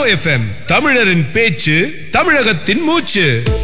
FM தமிழரின் பேச்சு தமிழகத்தின் மூச்சு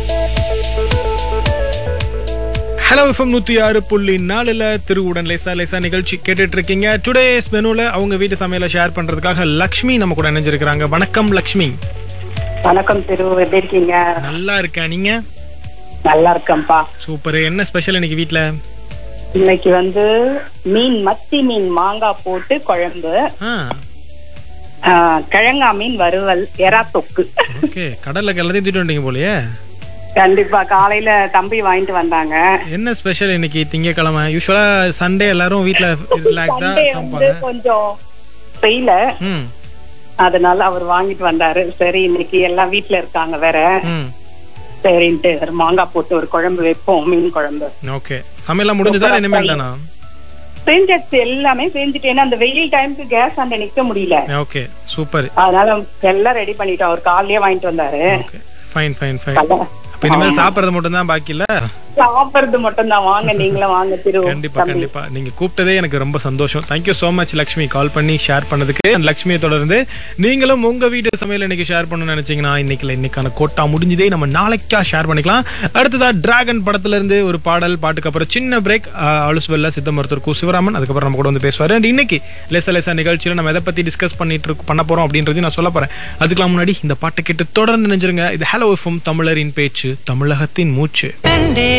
ஹலோ எஃப்எம் நூற்றி ஆறு புள்ளி நாலுல திருவுடன் லேசா லேசா நிகழ்ச்சி கேட்டுட்டு இருக்கீங்க டுடேஸ் மெனுல அவங்க வீட்டு சமையலை ஷேர் பண்றதுக்காக லக்ஷ்மி நம்ம கூட இணைஞ்சிருக்கிறாங்க வணக்கம் லக்ஷ்மி வணக்கம் திரு எப்படி இருக்கீங்க நல்லா இருக்கேன் நீங்க நல்லா இருக்கேன்ப்பா சூப்பர் என்ன ஸ்பெஷல் இன்னைக்கு வீட்ல இன்னைக்கு வந்து மீன் மத்தி மீன் மாங்காய் போட்டு குழம்பு ஆ ஆ, கிழங்கா மீன் வறுவல் எறா தொக்கு ஓகே கடல்ல எல்லாத்தையும் தூக்கிட்டு வந்துட்டீங்க போலயே கண்டிப்பா காலையில தம்பி வாங்கிட்டு வந்தாங்க என்ன ஸ்பெஷல் இன்னைக்கு திங்கக்கிழமை யூஸ்வலா சண்டே எல்லாரும் வீட்ல ரிலாக்ஸ்டா சண்டே வந்து சமைப்பாங்க கொஞ்சம் செய்யல ம் அதனால அவர் வாங்கிட்டு வந்தாரு சரி இன்னைக்கு எல்லாம் வீட்ல இருக்காங்க வேற ம் சரின்ட்டு ஒரு மாங்காய் போட்டு ஒரு குழம்பு வைப்போம் மீன் குழம்பு ஓகே சமையல்லாம் முடிஞ்சதா இனிமேல் தானா செஞ்சாச்சு எல்லாமே செஞ்சுட்டு ஏன்னா அந்த வெயில் டைமுக்கு கேஸ் அந்த நிக்க முடியல ஓகே சூப்பர் அதனால எல்லாம் ரெடி பண்ணிட்டோம் அவர் காலையிலே வாங்கிட்டு வந்தாரு ஓகே ஃபைன் ஃபைன் ஃபைன் அப்ப இனிமேல் சாப்பிடுறது மட்டும் தான் பாக்கி இல்ல சாப்பிடுறது மட்டும் தான் வாங்க நீங்களும் வாங்க திரு கண்டிப்பா கண்டிப்பா நீங்க கூப்பிட்டதே எனக்கு ரொம்ப சந்தோஷம் thank you so much Lakshmi call பண்ணி ஷேர் பண்ணதுக்கு And லக்ஷ்மியை தொடர்ந்து நீங்களும் உங்க வீட்டு சமையல் இன்னைக்கு ஷேர் பண்ணணும்னு நினைச்சீங்கன்னா இன்னைக்கு இன்னைக்கான கோட்டா முடிஞ்சதே நம்ம நாளைக்கா ஷேர் பண்ணிக்கலாம் அடுத்ததா டிராகன் படத்துல இருந்து ஒரு பாடல் பாட்டுக்கு அப்புறம் சின்ன பிரேக் அலுசுவல்ல சித்த மருத்துவர் கு சிவராமன் அதுக்கப்புறம் நம்ம கூட வந்து பேசுவாரு அண்ட் இன்னைக்கு லேசா லேசா நிகழ்ச்சியில நம்ம எதை பத்தி டிஸ்கஸ் பண்ணிட்டு இருக்கு- பண்ண போறோம் அப்படின்றதையும் நான் சொல்ல போறேன் அதுக்கெல்லாம் முன்னாடி இந்த பாட்டை கேட்டு தொடர்ந்து நினைச்சிருங்க இது ஹலோ எஃப்எம் தமிழரின் பேச்சு தமிழகத்தின் மூச்சு